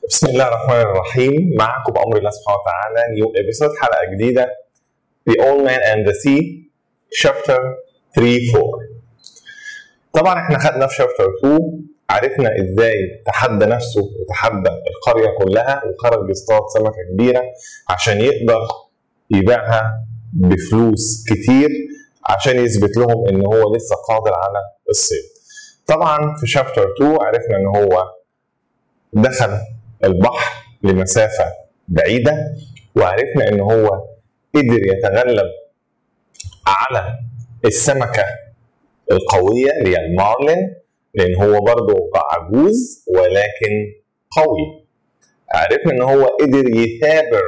بسم الله الرحمن الرحيم معكم بأمر الله سبحانه وتعالى نيو ابيسود حلقة جديدة The Old Man and the Sea Chapter 3 4 طبعا احنا خدنا في Chapter 2 عرفنا ازاي تحدى نفسه وتحدى القرية كلها وخرج يصطاد سمكة كبيرة عشان يقدر يبيعها بفلوس كتير عشان يثبت لهم ان هو لسه قادر على الصيد طبعا في شابتر 2 عرفنا ان هو دخل البحر لمسافة بعيدة وعرفنا ان هو قدر يتغلب على السمكة القوية اللي هي المارلين لان هو برضه عجوز ولكن قوي عرفنا ان هو قدر يثابر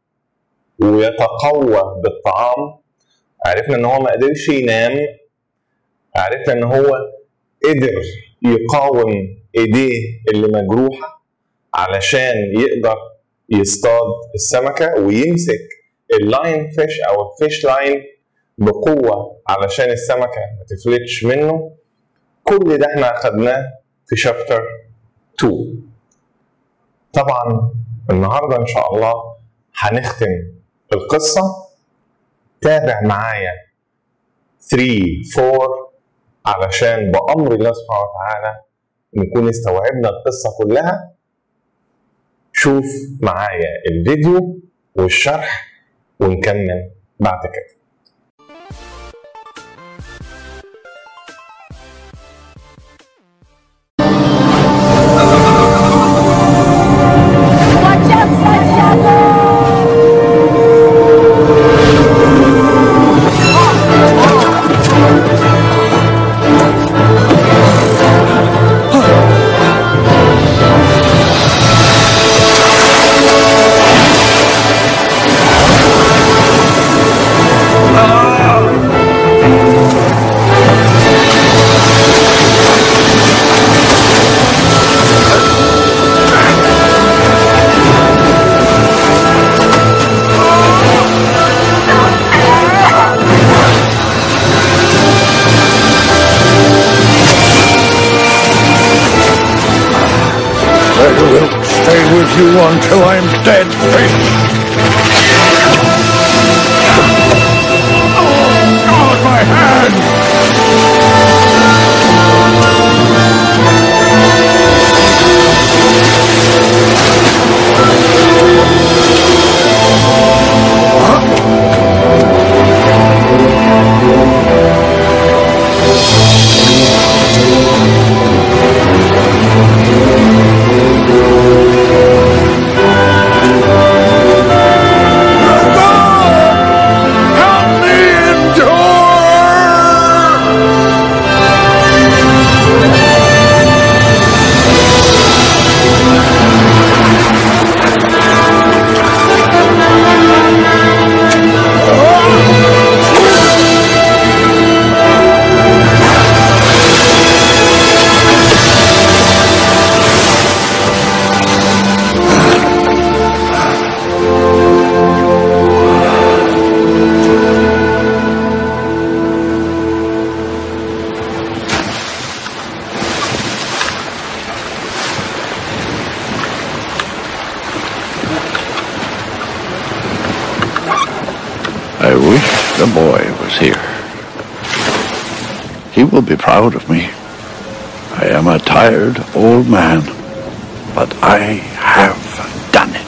ويتقوى بالطعام عرفنا ان هو ما قدرش ينام عرفنا ان هو قدر يقاوم ايديه اللي مجروحه علشان يقدر يصطاد السمكه ويمسك اللاين فيش او الفيش لاين بقوه علشان السمكه ما تفلتش منه كل ده احنا اخدناه في شابتر 2 طبعا النهارده ان شاء الله هنختم القصه تابع معايا 3 4 علشان بامر الله سبحانه وتعالى نكون استوعبنا القصه كلها شوف معايا الفيديو والشرح ونكمل بعد كده Watch out, Santiago! I will stay with you until I'm dead, fish. Oh, God, my hand! God! Help me endure! I wish the boy was here. He will be proud of me. I am a tired old man, but I have done it.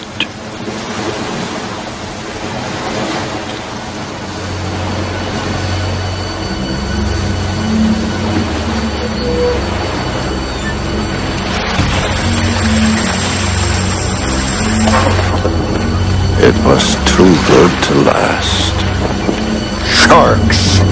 It was too good to last. Sharks!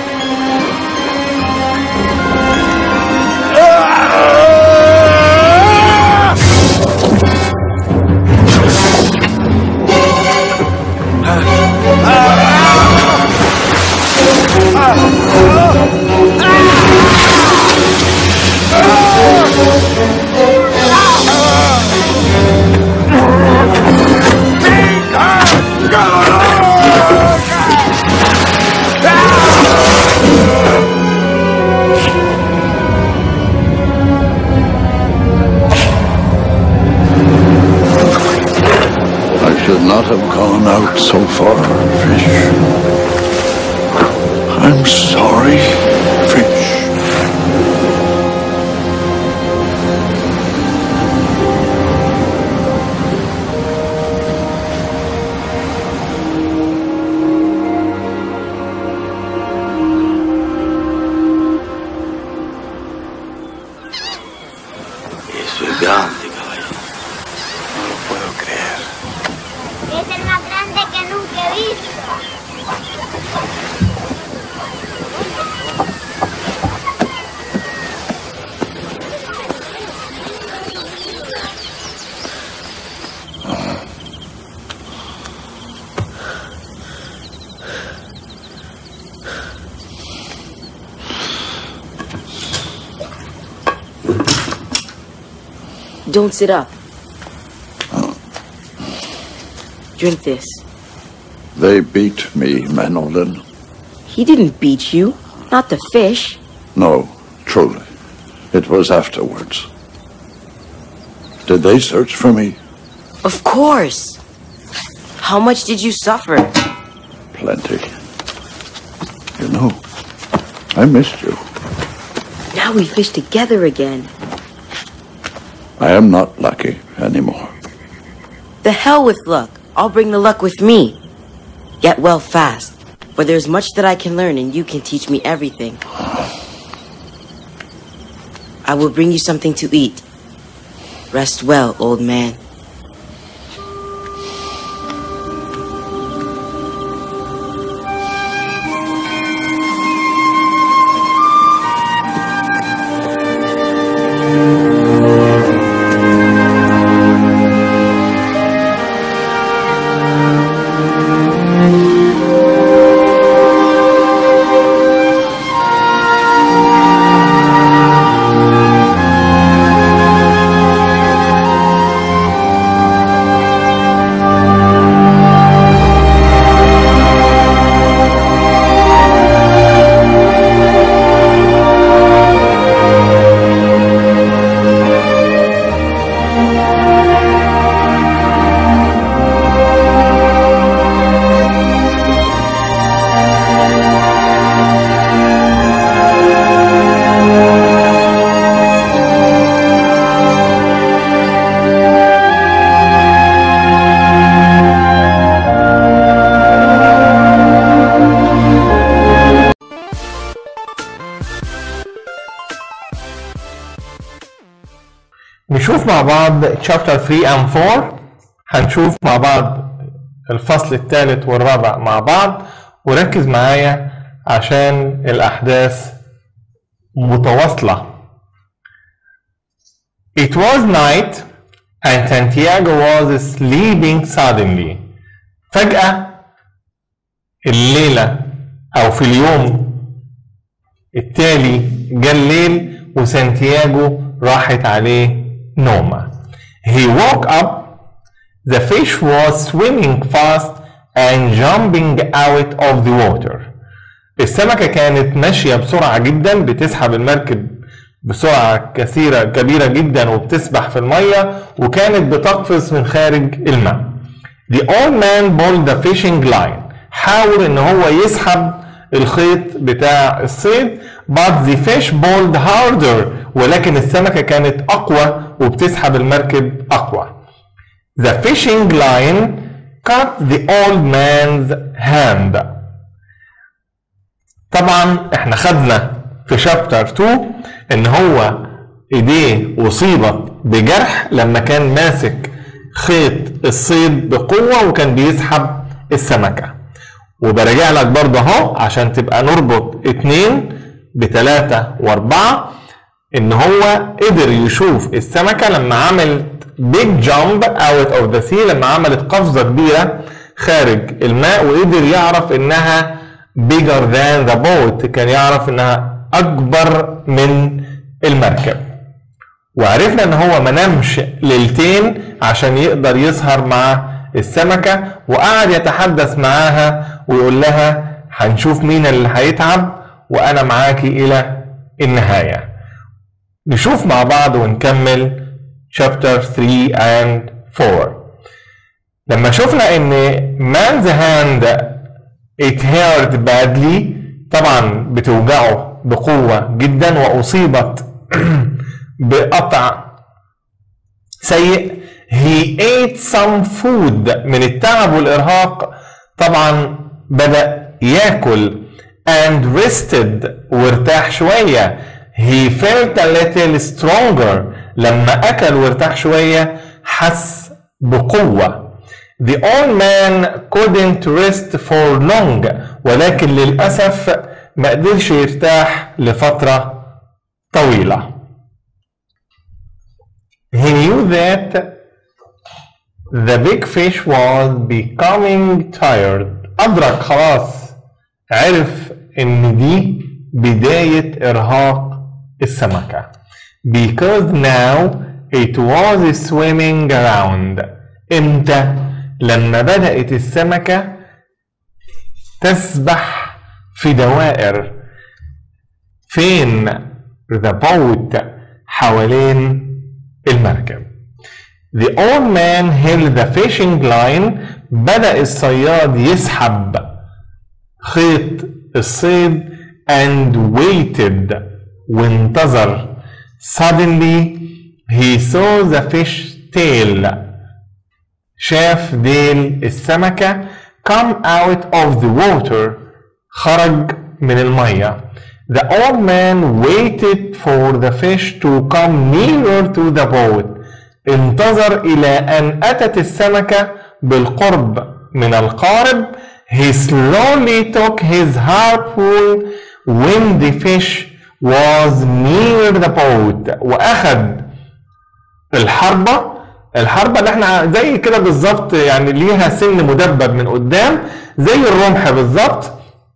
Ah! I should not have gone out so far, Fish. I'm sorry, Fish. Eso es grande, caballero. No lo puedo creer. Es el más grande que nunca he visto. Don't sit up. Drink this. They beat me, Manolin. He didn't beat you, not the fish. No, truly. It was afterwards. Did they search for me? Of course. How much did you suffer? Plenty. You know, I missed you. Now we fish together again. I am not lucky anymore. The hell with luck. I'll bring the luck with me. Get well fast. For there's much that I can learn and you can teach me everything. I will bring you something to eat. Rest well, old man. نشوف مع بعض chapter 3 and 4 هنشوف مع بعض الفصل الثالث والرابع مع بعض وركز معايا عشان الأحداث متواصلة It was night and Santiago was sleeping suddenly فجأة الليلة أو في اليوم التالي جه الليل وسانتياغو راحت عليه نومة. He woke up. The fish was swimming fast and jumping out of the water. السمكة كانت ماشية بسرعة جدا بتسحب المركب بسرعة كثيرة كبيرة جدا وبتسبح في المية وكانت بتقفز من خارج الماء. The old man pulled the fishing line. حاول ان هو يسحب الخيط بتاع الصيد but the fish pulled harder ولكن السمكة كانت أقوى وبتسحب المركب أقوى. The fishing line cut the old man's hand. طبعا احنا خدنا في شابتر 2 ان هو ايديه اصيبت بجرح لما كان ماسك خيط الصيد بقوة وكان بيسحب السمكة وبراجع لك برضه اهو عشان تبقى نربط اتنين بتلاتة واربعة ان هو قدر يشوف السمكة لما عملت big jump out of the sea لما عملت قفزة كبيرة خارج الماء وقدر يعرف انها bigger than the boat كان يعرف انها اكبر من المركب وعرفنا ان هو ما نامش ليلتين عشان يقدر يسهر مع السمكة وقعد يتحدث معاها ويقول لها هنشوف مين اللي هيتعب وانا معاكي الى النهاية نشوف مع بعض ونكمل chapter 3 and 4 لما شفنا ان man's hand it hurt badly طبعا بتوجعه بقوة جدا وأصيبت بقطع سيء he ate some food من التعب والإرهاق طبعا بدأ ياكل and rested وارتاح شوية he felt a little stronger لما أكل وارتاح شوية حس بقوة The old man couldn't rest for long ولكن للأسف ما قدرش يرتاح لفترة طويلة. He knew that the big fish was becoming tired. أدرك خلاص عرف إن دي بداية إرهاق السمكة. Because now it was swimming around. إمتى؟ لما بدأت السمكة تسبح في دوائر فين the boat حوالين المركب The old man held the fishing line بدأ الصياد يسحب خيط الصيد and waited وانتظر suddenly he saw the fish tail شاف ديل السمكة come out of the water خرج من المية The old man waited for the fish to come nearer to the boat انتظر إلى أن أتت السمكة بالقرب من القارب He slowly took his harpoon when the fish was near the boat وأخذ الحربة الحربة اللي احنا زي كده بالظبط يعني ليها سن مدبب من قدام زي الرمح بالظبط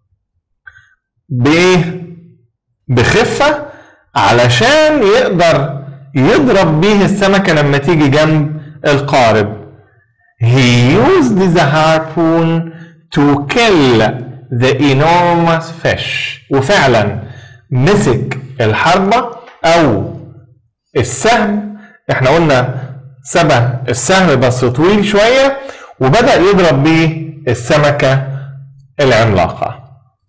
بخفة علشان يقدر يضرب بيه السمكة لما تيجي جنب القارب He used the harpoon to kill the enormous fish وفعلا مسك الحربة أو السهم احنا قلنا سبه السهم بس طويل شوية وبدأ يضرب بيه السمكة العملاقة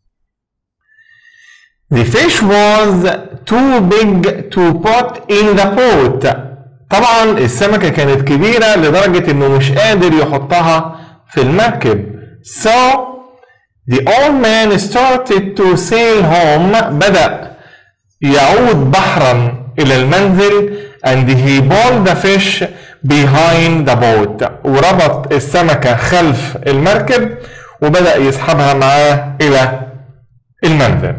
The fish was too big to put in the pot. طبعا السمكة كانت كبيرة لدرجة انه مش قادر يحطها في المركب. So the old man started to sail home. بدأ يعود بحرا إلى المنزل and he pulled the fish behind the boat وربط السمكة خلف المركب وبدأ يسحبها معاه إلى المنزل.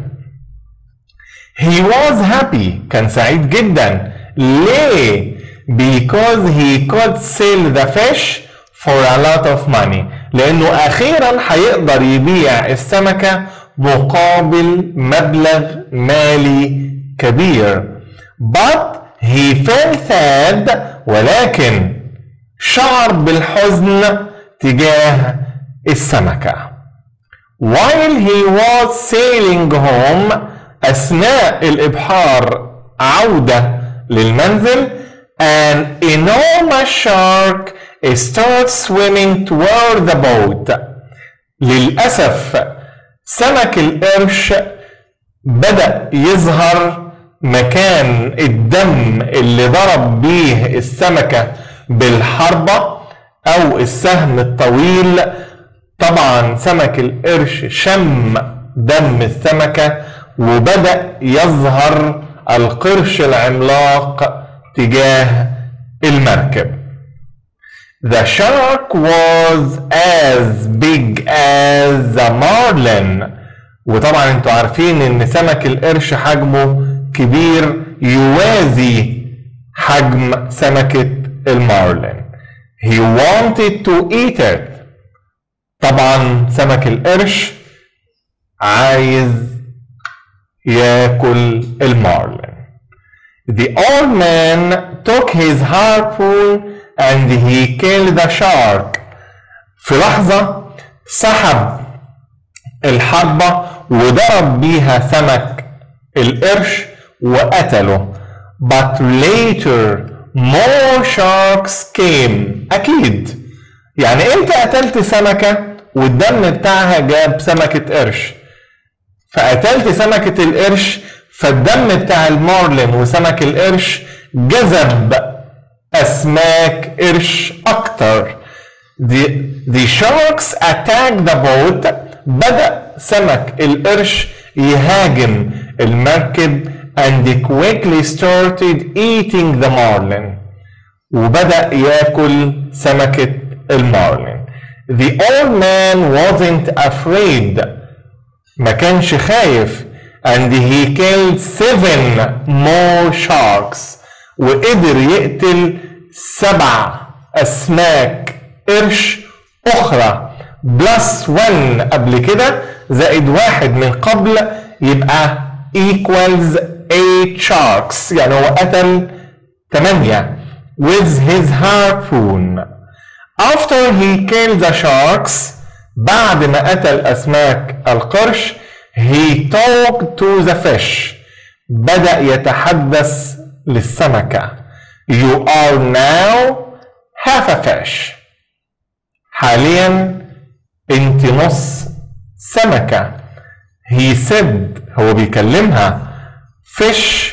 He was happy كان سعيد جدا ليه؟ Because he could sell the fish for a lot of money لأنه أخيرا هيقدر يبيع السمكة مقابل مبلغ مالي كبير but he felt sad ولكن شعر بالحزن تجاه السمكة while he was sailing home أثناء الإبحار عودة للمنزل an enormous shark starts swimming toward the boat للأسف سمك القرش بدأ يظهر مكان الدم اللي ضرب بيه السمكة بالحربة أو السهم الطويل طبعا سمك القرش شم دم السمكة وبدأ يظهر القرش العملاق تجاه المركب The shark was as big as the marlin وطبعا انتوا عارفين ان سمك القرش حجمه كبير يوازي حجم سمكة المارلين He wanted to eat it طبعا سمك القرش عايز ياكل المارلين The old man took his harpoon and he killed the shark. في لحظة سحب الحربة وضرب بيها سمك القرش وقتله. But later more sharks came. أكيد. يعني أنت قتلت سمكة والدم بتاعها جاب سمكة قرش. فقتلت سمكة القرش فالدم بتاع المارلين وسمك القرش جذب أسماك قرش أكتر The, the sharks attacked the boat بدأ سمك القرش يهاجم المركب and they quickly started eating the marlin وبدأ ياكل سمكة المارلين The old man wasn't afraid ما كانش خايف and he killed seven more sharks وقدر يقتل سبع أسماك قرش أخرى بلس 1 قبل كده زائد واحد من قبل يبقى equals 8 sharks يعني هو قتل 8 with his harpoon after he killed the sharks بعد ما قتل أسماك القرش he talked to the fish بدأ يتحدث للسمكة you are now half a fish حاليا انت نص سمكة he said هو بيكلمها fish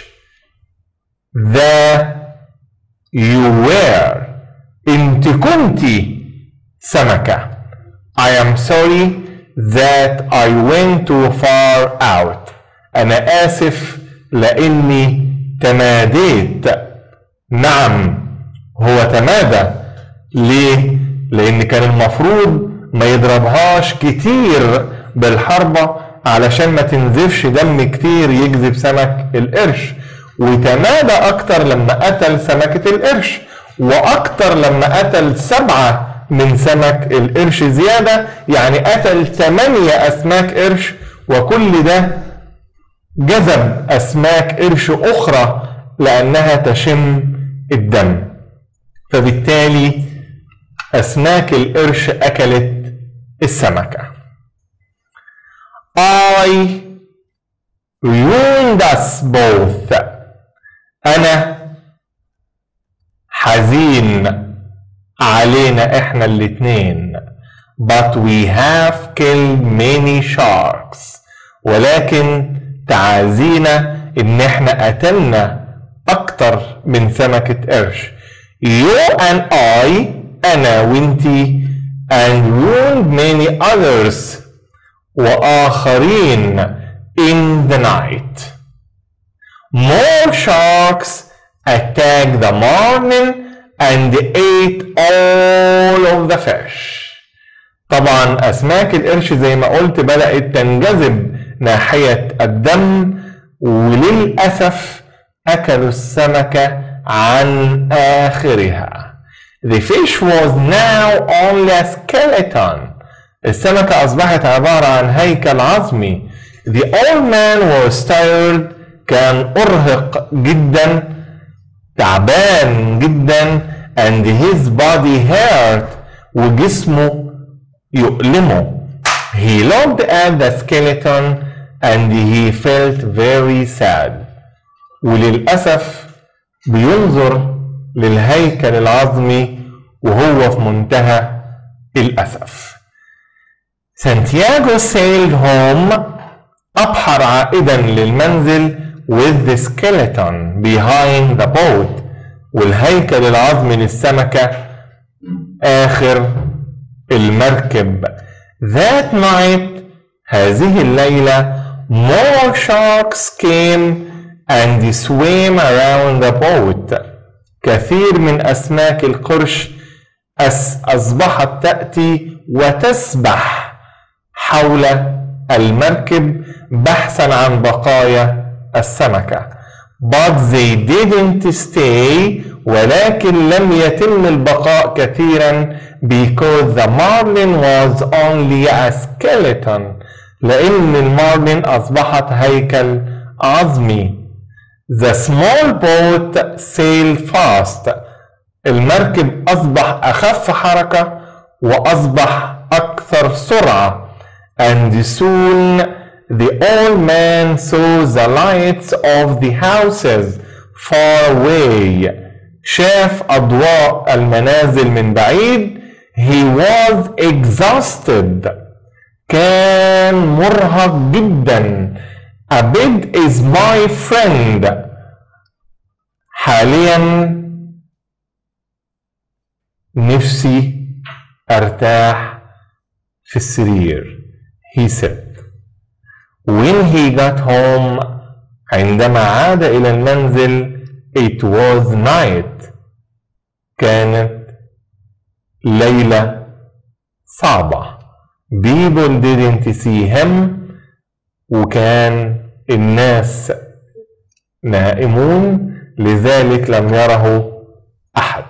the you were انت كنتي سمكة I am sorry that I went too far out أنا آسف لأني تماديت نعم هو تمادى ليه؟ لأن كان المفروض ما يضربهاش كتير بالحربة علشان ما تنزفش دم كتير يجذب سمك القرش وتمادى أكتر لما قتل سمكة القرش وأكتر لما قتل سبعة من سمك القرش زيادة يعني قتل ثمانية أسماك قرش وكل ده جذب أسماك قرش أخرى لأنها تشم الدم فبالتالي أسماك القرش أكلت السمكة I ruined us both أنا حزين علينا احنا الاتنين but we have killed many sharks ولكن تعازينا ان احنا قتلنا اكتر من سمكة قرش you and I انا وانتي and ruined many others واخرين in the night more sharks attacked the morning and ate all of the fish طبعا اسماك القرش زي ما قلت بدات تنجذب ناحيه الدم وللاسف اكلوا السمكه عن اخرها The fish was now only a skeleton السمكة أصبحت عبارة عن هيكل عظمي The old man was tired كان أرهق جدا تعبان جدا and his body hurt وجسمه يؤلمه he looked at the skeleton and he felt very sad وللأسف بينظر للهيكل العظمي وهو في منتهى الأسف سانتياغو sailed home أبحر عائدا للمنزل with the skeleton behind the boat والهيكل العظمي للسمكة آخر المركب That night هذه الليلة more sharks came and swam around the boat كثير من أسماك القرش أس أصبحت تأتي وتسبح حول المركب بحثا عن بقايا السمكة but they didn't stay ولكن لم يتم البقاء كثيرا because the marlin was only a skeleton لأن المارلين أصبحت هيكل عظمي The small boat sailed fast المركب أصبح أخف حركة وأصبح أكثر سرعة and soon the old man saw the lights of the houses far away شاف أضواء المنازل من بعيد he was exhausted كان مرهق جدا a bed is my friend حاليا نفسي ارتاح في السرير he said when he got home عندما عاد إلى المنزل it was night كانت ليلة صعبة people didn't see him وكان الناس نائمون لذلك لم يره أحد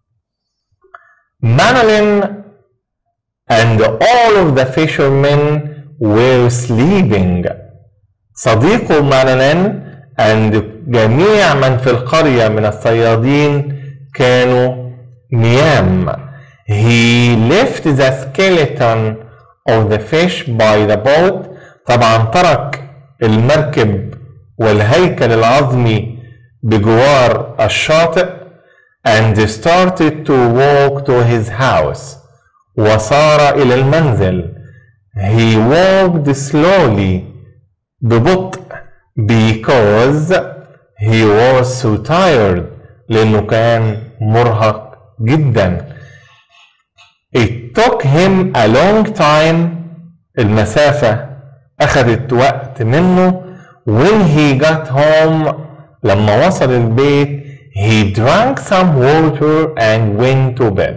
Manolin and all of the fishermen were sleeping صديقه مانولين and جميع من في القرية من الصيادين كانوا نيام he left the skeleton of the fish by the boat طبعا ترك المركب والهيكل العظمي بجوار الشاطئ and started to walk to his house وصار إلى المنزل he walked slowly ببطء because he was so tired لأنه كان مرهق جدا it took him a long time المسافة أخذت وقت منه when he got home لما وصل البيت he drank some water and went to bed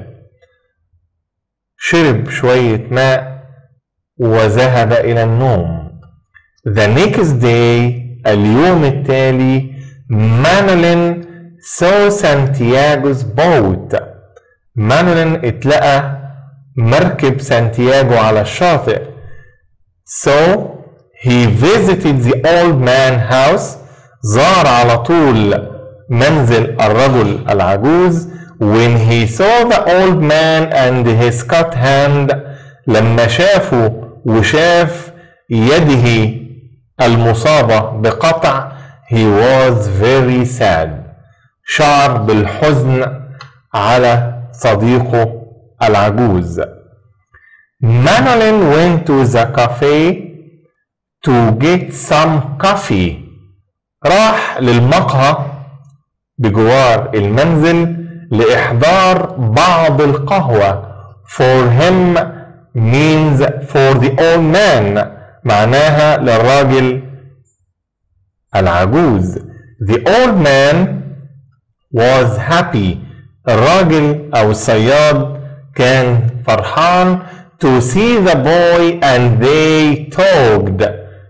شرب شوية ماء وذهب إلى النوم the next day اليوم التالي مانولين saw سانتياغو's boat مانولين اتلقى مركب سانتياغو على الشاطئ so he visited the old man house زار على طول منزل الرجل العجوز when he saw the old man and his cut hand لما شافه وشاف يده المصابة بقطع he was very sad شعر بالحزن على صديقه العجوز Manolin went to the cafe to get some coffee راح للمقهى بجوار المنزل لإحضار بعض القهوة for him means for the old man معناها للراجل العجوز the old man was happy الراجل أو الصياد كان فرحان to see the boy and they talked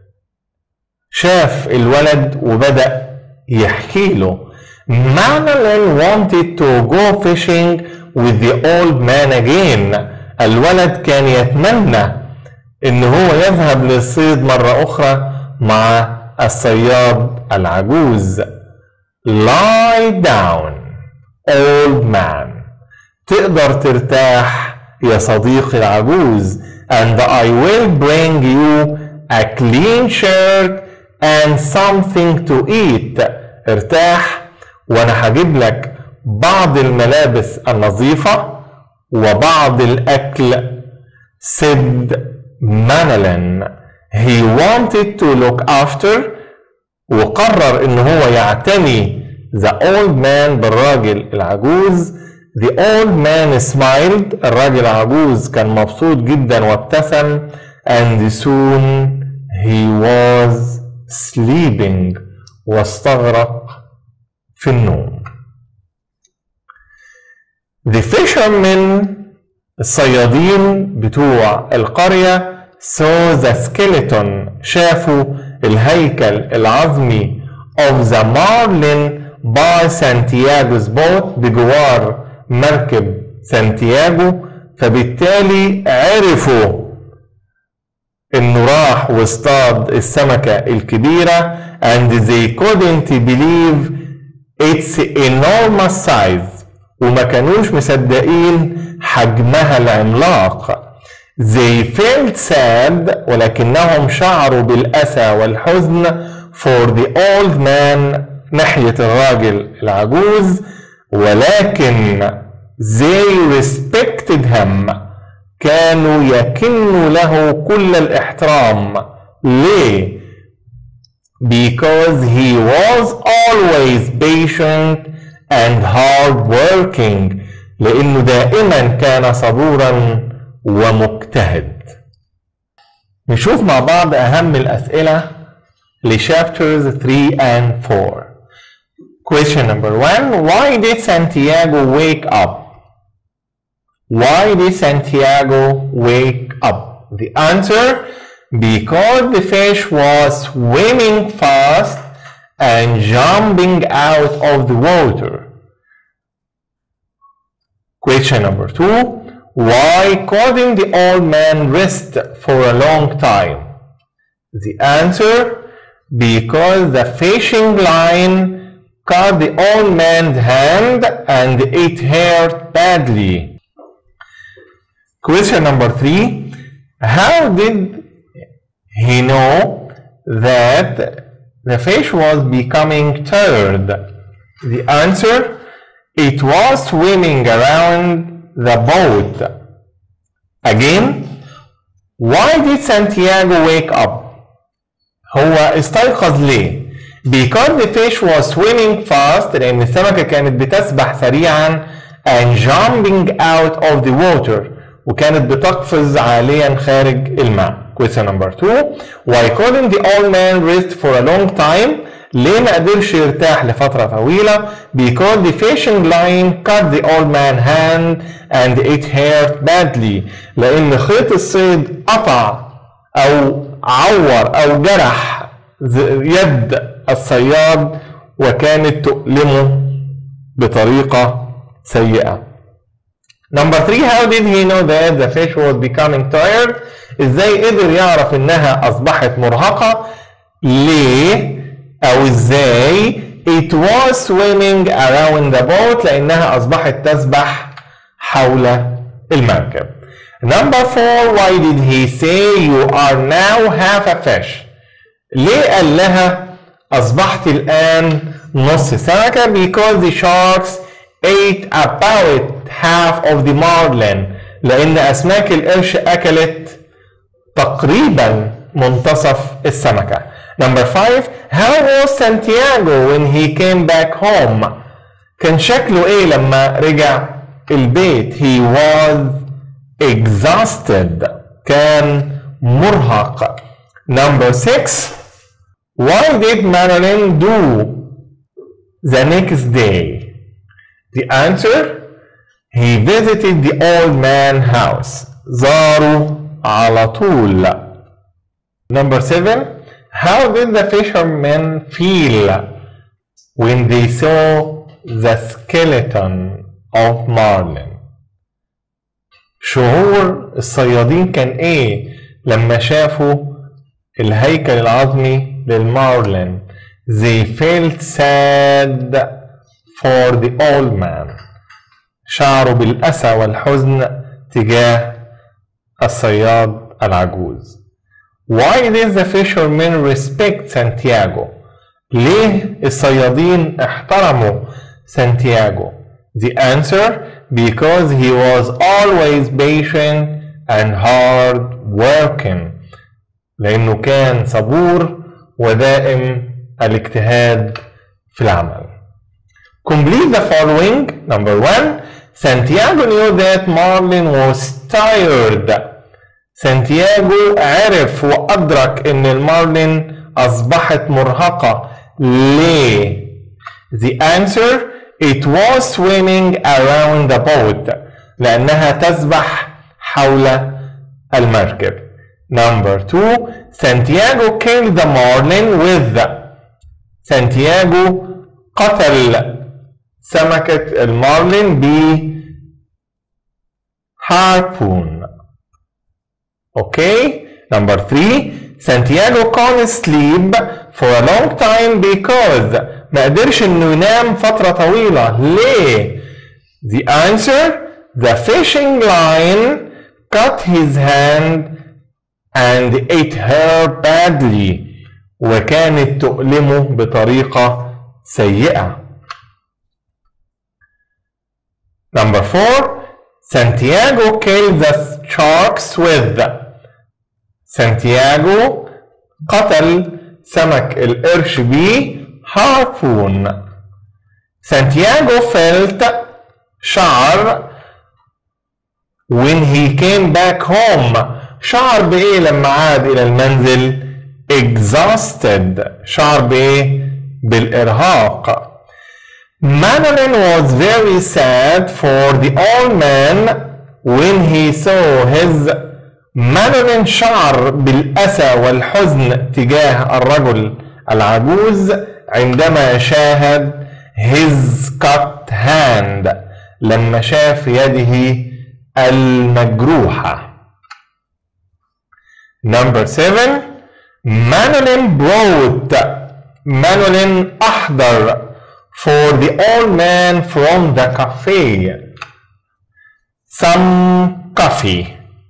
شاف الولد وبدأ يحكي له Manolin wanted to go fishing with the old man again الولد كان يتمنى ان هو يذهب للصيد مرة اخرى مع الصياد العجوز lie down old man تقدر ترتاح يا صديقي العجوز and I will bring you a clean shirt and something to eat ارتاح وانا هجيب لك بعض الملابس النظيفة وبعض الأكل said Manolin he wanted to look after وقرر ان هو يعتني the old man بالراجل العجوز the old man smiled الراجل العجوز كان مبسوط جدا وابتسم and soon he was sleeping واستغرق في النوم The fishermen الصيادين بتوع القرية saw the skeleton شافوا الهيكل العظمي of the marlin by Santiago's boat بجوار مركب سانتياغو فبالتالي عرفوا انه راح واصطاد السمكة الكبيرة and they couldn't believe its enormous size وما كانوش مصدقين حجمها العملاق they felt sad ولكنهم شعروا بالأسى والحزن for the old man ناحية الراجل العجوز ولكن they respected him كانوا يكنوا له كل الاحترام ليه؟ because he was always patient and hard working لأنه دائما كان صبورا ومجتهد نشوف مع بعض أهم الأسئلة لشابترز 3 and 4 Question number one Why did Santiago wake up? Why did Santiago wake up? The answer because the fish was swimming fast and jumping out of the water. Question number two Why couldn't the old man rest for a long time? The answer because the fishing line caught the old man's hand and it hurt badly. Question number three How did he know that the fish was becoming tired? The answer it was swimming around the boat. Again, why did Santiago wake up? هو استيقظ ليه؟ Because the fish was swimming fast لأن السمكة كانت بتسبح سريعا and jumping out of the water وكانت بتقفز عاليا خارج الماء. Question number two Why couldn't the old man rest for a long time? ليه ما قدرش يرتاح لفترة طويلة؟ Because the fishing line cut the old man hand and it hurt badly. لأن خيط الصيد قطع أو عور أو جرح يد الصياد وكانت تؤلمه بطريقة سيئة. Number three, how did he know that the fish was becoming tired? ازاي قدر يعرف انها اصبحت مرهقة؟ ليه؟ او ازاي؟ It was swimming around the boat لانها اصبحت تسبح حول المركب. Number four, why did he say you are now half a fish? ليه قال لها أصبحت الآن نص سمكة because the sharks ate about half of the marlin لأن أسماك القرش أكلت تقريبا منتصف السمكة. Number five, how was Santiago when he came back home? كان شكله إيه لما رجع البيت؟ He was exhausted كان مرهق. Number six, what did Marilyn do the next day? The answer, he visited the old man house. زاروا على طول. Number seven, how did the fishermen feel when they saw the skeleton of Marlin? شعور الصيادين كان ايه لما شافوا الهيكل العظمي للمارلين they felt sad for the old man شعروا بالأسى والحزن تجاه الصياد العجوز why did the fishermen respect Santiago ليه الصيادين احترموا سانتياغو the answer because he was always patient and hard working لأنه كان صبور ودائم الاجتهاد في العمل. Complete the following. Number one, Santiago knew that Marlin was tired. سانتياغو عرف وأدرك إن المارلين أصبحت مرهقة. ليه؟ The answer It was swimming around the boat لأنها تسبح حول المركب. Number two, Santiago killed the marlin with سانتياغو قتل سمكة المارلين ب harpoon. Okay? Number three, Santiago can't sleep for a long time because ما قدرش انه ينام فترة طويلة. ليه؟ The answer, the fishing line cut his hand and ate her badly. وكانت تؤلمه بطريقة سيئة. Number four, Santiago killed the sharks with سانتياغو قتل سمك القرش بيه هاربون سانتياغو felt شعر when he came back home شعر بإيه لما عاد إلى المنزل exhausted شعر بإيه بالإرهاق Manolin was very sad for the old man when he saw his مانولين شعر بالأسى والحزن تجاه الرجل العجوز عندما شاهد his cut hand لما شاف يده المجروحة Number seven Manolin brought Manolin أحضر for the old man from the cafe some coffee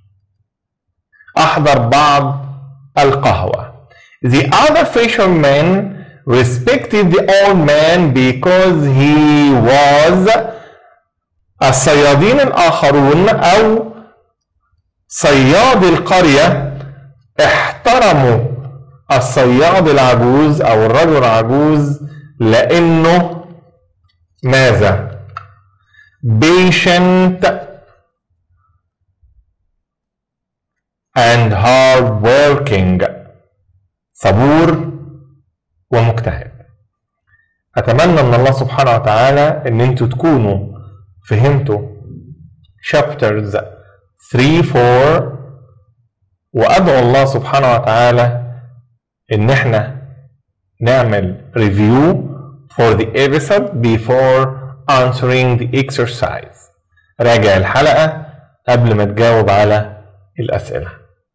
أحضر بعض القهوة. The other fishermen respected the old man because he was الصيادين الآخرون أو صياد القرية احترموا الصياد العجوز أو الرجل العجوز لأنه ماذا؟ patient and hard working صبور ومجتهد أتمنى من الله سبحانه وتعالى إن أنتوا تكونوا فهمتوا chapters 3 4 وأدعو الله سبحانه وتعالى إن إحنا نعمل review for the episode before answering the exercise راجع الحلقة قبل ما تجاوب على الأسئلة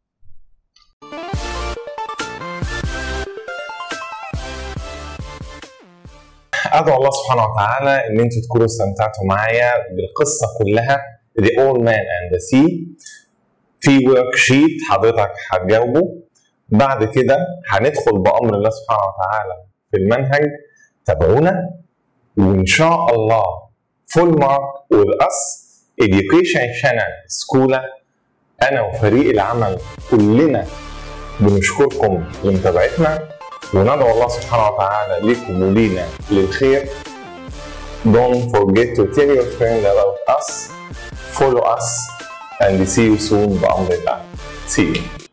ادعو الله سبحانه وتعالى ان انتوا تكونوا استمتعتوا معايا بالقصه كلها The Old Man and the Sea في ورك شيت حضرتك هتجاوبه بعد كده هندخل بامر الله سبحانه وتعالى في المنهج تابعونا وان شاء الله فول مارك with us education channel سكولا انا وفريق العمل كلنا بنشكركم لمتابعتنا وندعو الله سبحانه وتعالى لكم ولينا للخير Don't forget to tell your friend about us follow us and see you soon بأمر الله see you